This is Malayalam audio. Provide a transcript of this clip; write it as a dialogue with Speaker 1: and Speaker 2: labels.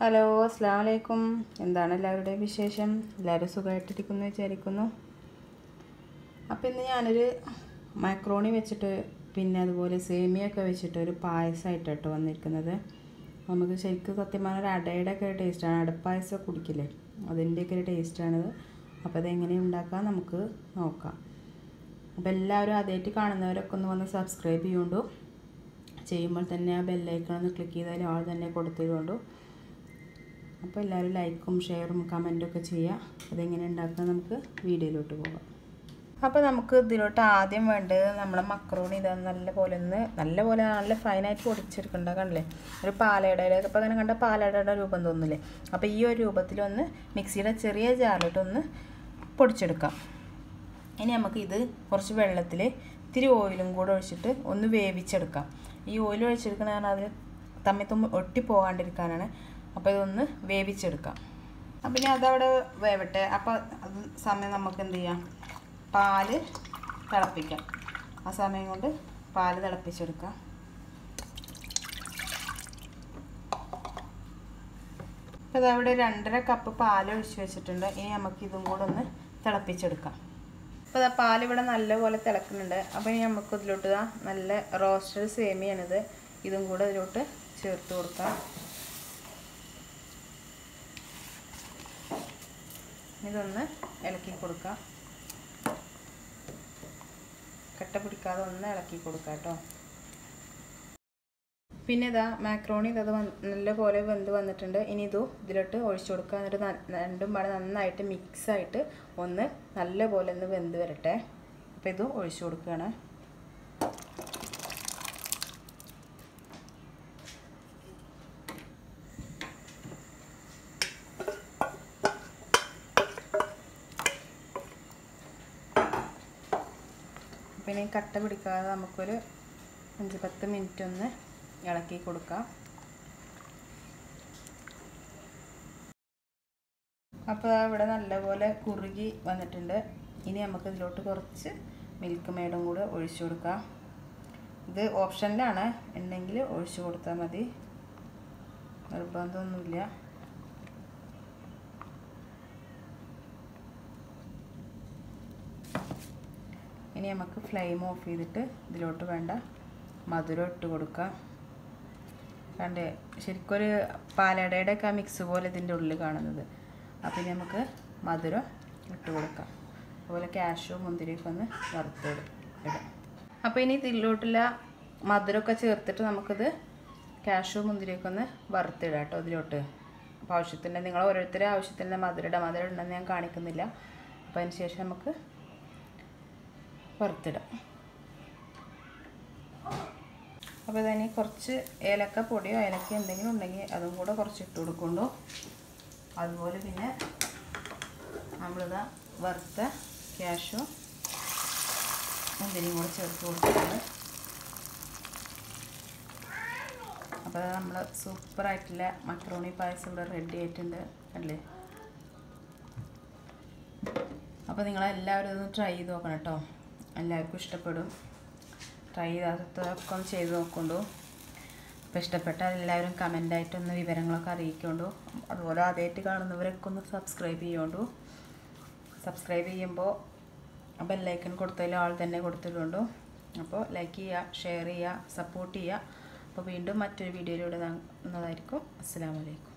Speaker 1: ഹലോ അസ്സാം വലൈക്കും എന്താണ് എല്ലാവരുടെയും വിശേഷം എല്ലാവരും സുഖമായിട്ടിരിക്കുന്നു വിചാരിക്കുന്നു അപ്പോൾ ഇന്ന് ഞാനൊരു മാക്രോണി വെച്ചിട്ട് പിന്നെ അതുപോലെ സേമിയൊക്കെ വെച്ചിട്ട് ഒരു പായസമായിട്ട് കേട്ടോ വന്നിരിക്കുന്നത് നമുക്ക് ശരിക്കും സത്യം പറഞ്ഞാൽ ഒരു അടയുടെ ഒക്കെ ഒരു ടേസ്റ്റാണ് അടപ്പായസം കുടിക്കില്ലേ അതിൻ്റെയൊക്കെ ഒരു ടേസ്റ്റാണിത് അപ്പോൾ അതെങ്ങനെ ഉണ്ടാക്കാം നമുക്ക് നോക്കാം അപ്പോൾ എല്ലാവരും ആദ്യമായിട്ട് കാണുന്നവരൊക്കെ ഒന്ന് വന്ന് സബ്സ്ക്രൈബ് ചെയ്യുകൊണ്ടു ചെയ്യുമ്പോൾ തന്നെ ആ ബെല്ലൈക്കൺ ഒന്ന് ക്ലിക്ക് ചെയ്താൽ ആൾ തന്നെ കൊടുത്തതുകൊണ്ടു അപ്പോൾ എല്ലാവരും ലൈക്കും ഷെയറും കമൻറ്റും ഒക്കെ ചെയ്യുക അതെങ്ങനെ ഉണ്ടാക്കുക നമുക്ക് വീഡിയോയിലോട്ട് പോകാം അപ്പോൾ നമുക്ക് ഇതിലോട്ട് ആദ്യം വേണ്ടത് നമ്മളെ മക്രോണി ഇതാ നല്ല പോലെ ഒന്ന് നല്ല പോലെ നല്ല ഫൈനായിട്ട് പൊടിച്ചെടുക്കണ്ട കണ്ടില്ലേ ഒരു പാലയുടെ ഇപ്പോൾ അങ്ങനെ കണ്ട പാലടയുടെ രൂപം തോന്നില്ലേ അപ്പോൾ ഈ ഒരു രൂപത്തിലൊന്ന് മിക്സിയുടെ ചെറിയ ജാറിലിട്ടൊന്ന് പൊടിച്ചെടുക്കാം ഇനി നമുക്ക് ഇത് കുറച്ച് വെള്ളത്തിൽ ഇത്തിരി ഓയിലും കൂടെ ഒഴിച്ചിട്ട് ഒന്ന് വേവിച്ചെടുക്കാം ഈ ഓയിൽ ഒഴിച്ചെടുക്കണ കാരണം അതിൽ തമ്മിൽ തമ്മിൽ ഒട്ടി പോകാണ്ടിരിക്കാനാണ് അപ്പോൾ ഇതൊന്ന് വേവിച്ചെടുക്കാം അപ്പം ഇനി അതവിടെ വേവട്ടെ അപ്പോൾ അത് സമയം നമുക്ക് എന്ത് ചെയ്യാം പാല് തിളപ്പിക്കാം ആ സമയം കൊണ്ട് പാല് തിളപ്പിച്ചെടുക്കാം അപ്പോൾ അതവിടെ രണ്ടര കപ്പ് പാൽ ഒഴിച്ച് വെച്ചിട്ടുണ്ട് ഇനി നമുക്ക് ഇതും കൂടെ ഒന്ന് തിളപ്പിച്ചെടുക്കാം അപ്പോൾ ആ പാൽ ഇവിടെ നല്ലപോലെ തിളക്കുന്നുണ്ട് അപ്പോൾ ഇനി നമുക്ക് ഇതിലോട്ട് ഇതാ നല്ല റോസ്റ്റഡ് സേമിയാണിത് ഇതും കൂടെ ഇതിലോട്ട് ചേർത്ത് കൊടുക്കാം ഇതൊന്ന് ഇളക്കി കൊടുക്കാം കട്ട പിടിക്കാതെ ഒന്ന് ഇളക്കി കൊടുക്കാം കേട്ടോ പിന്നെ ഇതാ മാക്രോണി ഇത് നല്ല പോലെ വെന്ത് വന്നിട്ടുണ്ട് ഇനി ഇതും ഇതിലോട്ട് ഒഴിച്ചു കൊടുക്കുക എന്നിട്ട് രണ്ടും പാടെ നന്നായിട്ട് മിക്സായിട്ട് ഒന്ന് നല്ല പോലെ ഒന്ന് വെന്ത് വരട്ടെ അപ്പോൾ ഇത് ഒഴിച്ചു കൊടുക്കുകയാണ് പിന്നെ കട്ട പിടിക്കാതെ നമുക്കൊരു അഞ്ച് പത്ത് മിനിറ്റ് ഒന്ന് ഇളക്കി കൊടുക്കാം അപ്പോൾ ഇവിടെ നല്ലപോലെ കുറുകി വന്നിട്ടുണ്ട് ഇനി നമുക്ക് ഇതിലോട്ട് കുറച്ച് മിൽക്ക് മേഡും കൂടെ ഒഴിച്ചു കൊടുക്കാം ഇത് ഓപ്ഷനിലാണ് ഉണ്ടെങ്കിൽ ഒഴിച്ചു കൊടുത്താൽ മതി നിർബന്ധമൊന്നുമില്ല ഇനി നമുക്ക് ഫ്ലെയിം ഓഫ് ചെയ്തിട്ട് ഇതിലോട്ട് വേണ്ട മധുരം ഇട്ട് കൊടുക്കാം കണ്ട് ശരിക്കൊരു പാലടയുടെ ഒക്കെ മിക്സ് പോലെ ഇതിൻ്റെ ഉള്ളിൽ കാണുന്നത് അപ്പം ഇനി നമുക്ക് മധുരം ഇട്ട് കൊടുക്കാം അതുപോലെ കാഷ്യൂ മുന്തിരിയൊക്കെ ഒന്ന് വറുത്തിടും ഇടാം അപ്പോൾ ഇനി ഇതിലോട്ടുള്ള മധുരമൊക്കെ ചേർത്തിട്ട് നമുക്കിത് കാഷ്യൂ മുന്തിരിയൊക്കെ ഒന്ന് വറുത്തിടാം കേട്ടോ ഇതിലോട്ട് അപ്പോൾ ആവശ്യത്തിന് നിങ്ങൾ ഓരോരുത്തരുടെ ആവശ്യത്തിന് മധുരം ഇടാം മധുരം ഉണ്ടെന്ന് ഞാൻ കാണിക്കുന്നില്ല അപ്പോൾ അതിന് ശേഷം നമുക്ക് വറുത്തിടാം അപ്പോൾ ഇതിന് കുറച്ച് ഏലക്ക പൊടിയോ ഏലക്ക എന്തെങ്കിലും ഉണ്ടെങ്കിൽ അതും കൂടെ കുറച്ച് ഇട്ട് കൊടുക്കുന്നുണ്ടോ അതുപോലെ പിന്നെ നമ്മളിതാ വറുത്ത ക്യാഷോ മുന്തിരിയും കൂടെ ചേർത്ത് കൊടുക്കുന്നുണ്ട് അപ്പോൾ നമ്മൾ സൂപ്പറായിട്ടുള്ള മക്രോണി പായസം ഇവിടെ റെഡി ആയിട്ടുണ്ട് അല്ലേ അപ്പോൾ നിങ്ങളെല്ലാവരും ഇതൊന്ന് ട്രൈ ചെയ്ത് നോക്കണം കേട്ടോ എല്ലാവർക്കും ഇഷ്ടപ്പെടും ട്രൈ ചെയ്താത്തൊക്കെ ഒന്ന് ചെയ്ത് നോക്കൊണ്ടു അപ്പോൾ ഇഷ്ടപ്പെട്ടാൽ എല്ലാവരും കമൻ്റായിട്ടൊന്ന് വിവരങ്ങളൊക്കെ അറിയിക്കൊണ്ടു അതുപോലെ ആദ്യമായിട്ട് കാണുന്നവരൊക്കെ ഒന്ന് സബ്സ്ക്രൈബ് ചെയ്യുകൊണ്ടു സബ്സ്ക്രൈബ് ചെയ്യുമ്പോൾ ബെല്ലൈക്കൺ കൊടുത്തതിൽ ആൾ തന്നെ കൊടുത്തിട്ടുണ്ടു അപ്പോൾ ലൈക്ക് ചെയ്യുക ഷെയർ ചെയ്യുക സപ്പോർട്ട് ചെയ്യുക അപ്പോൾ വീണ്ടും മറ്റൊരു വീഡിയോയിലൂടെ കാണുന്നതായിരിക്കും അസ്സാം വലൈക്കും